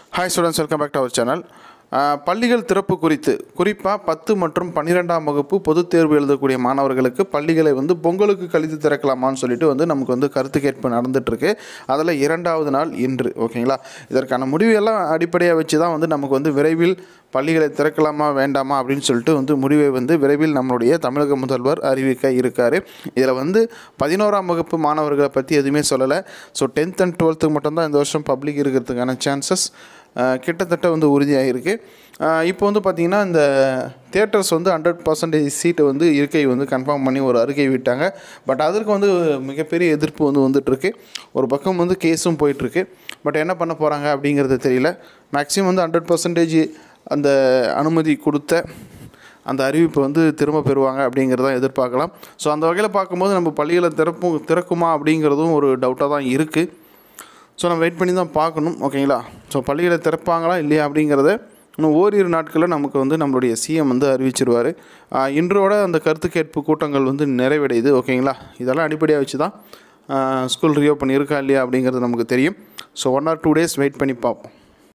hi students welcome back to our channel பள்ளிகள் திறப்பு குறித்து குறிப்பாக பத்து மற்றும் பன்னிரெண்டாம் வகுப்பு பொதுத் தேர்வு எழுதக்கூடிய மாணவர்களுக்கு பள்ளிகளை வந்து பொங்கலுக்கு கழித்து திறக்கலாமான்னு சொல்லிட்டு வந்து நமக்கு வந்து கருத்து கேட்பு நடந்துகிட்ருக்கு அதில் இரண்டாவது நாள் இன்று ஓகேங்களா இதற்கான முடிவெல்லாம் அடிப்படையாக வச்சு தான் வந்து நமக்கு வந்து விரைவில் பள்ளிகளை திறக்கலாமா வேண்டாமா அப்படின்னு சொல்லிட்டு வந்து முடிவை வந்து விரைவில் நம்மளுடைய தமிழக முதல்வர் அறிவிக்க இருக்கார் இதில் வந்து பதினோராம் வகுப்பு மாணவர்களை பற்றி எதுவுமே சொல்லலை ஸோ டென்த் அண்ட் டுவெல்த்துக்கு மட்டும்தான் இந்த வருஷம் பப்ளிக் இருக்கிறதுக்கான சான்சஸ் கிட்டத்தட்ட வந்து உறுதியாக இருக்குது இப்போ வந்து பார்த்திங்கன்னா இந்த தியேட்டர்ஸ் வந்து ஹண்ட்ரட் பர்சன்டேஜ் சீட்டை வந்து இருக்கை வந்து கன்ஃபார்ம் பண்ணி ஒரு அறிக்கை விட்டாங்க பட் அதற்கு வந்து மிகப்பெரிய எதிர்ப்பு வந்து வந்துட்டுருக்கு ஒரு பக்கம் வந்து கேஸும் போயிட்டுருக்கு பட் என்ன பண்ண போகிறாங்க அப்படிங்கிறது தெரியல மேக்ஸிமம் வந்து ஹண்ட்ரட் பர்சன்டேஜ் அந்த அனுமதி கொடுத்த அந்த அறிவிப்பை வந்து திரும்ப பெறுவாங்க அப்படிங்கிறத எதிர்பார்க்கலாம் ஸோ அந்த வகையில் பார்க்கும்போது நம்ம பள்ளிகளை திறப்பும் திறக்குமா அப்படிங்கிறதும் ஒரு டவுட்டாக தான் இருக்குது ஸோ நம்ம வெயிட் பண்ணி தான் பார்க்கணும் ஓகேங்களா ஸோ பள்ளிகளை திறப்பாங்களா இல்லையா அப்படிங்கிறத இன்னும் ஓரிரு நாட்களில் நமக்கு வந்து நம்மளுடைய சிஎம் வந்து அறிவிச்சிருவார் இன்றோட அந்த கருத்து கேட்பு கூட்டங்கள் வந்து நிறைவடையுது ஓகேங்களா இதெல்லாம் அடிப்படையாக வச்சு தான் ஸ்கூல் ரீஓப்பன் இருக்கா இல்லையா அப்படிங்கிறது நமக்கு தெரியும் so one or two days wait பண்ணி பார்ப்போம்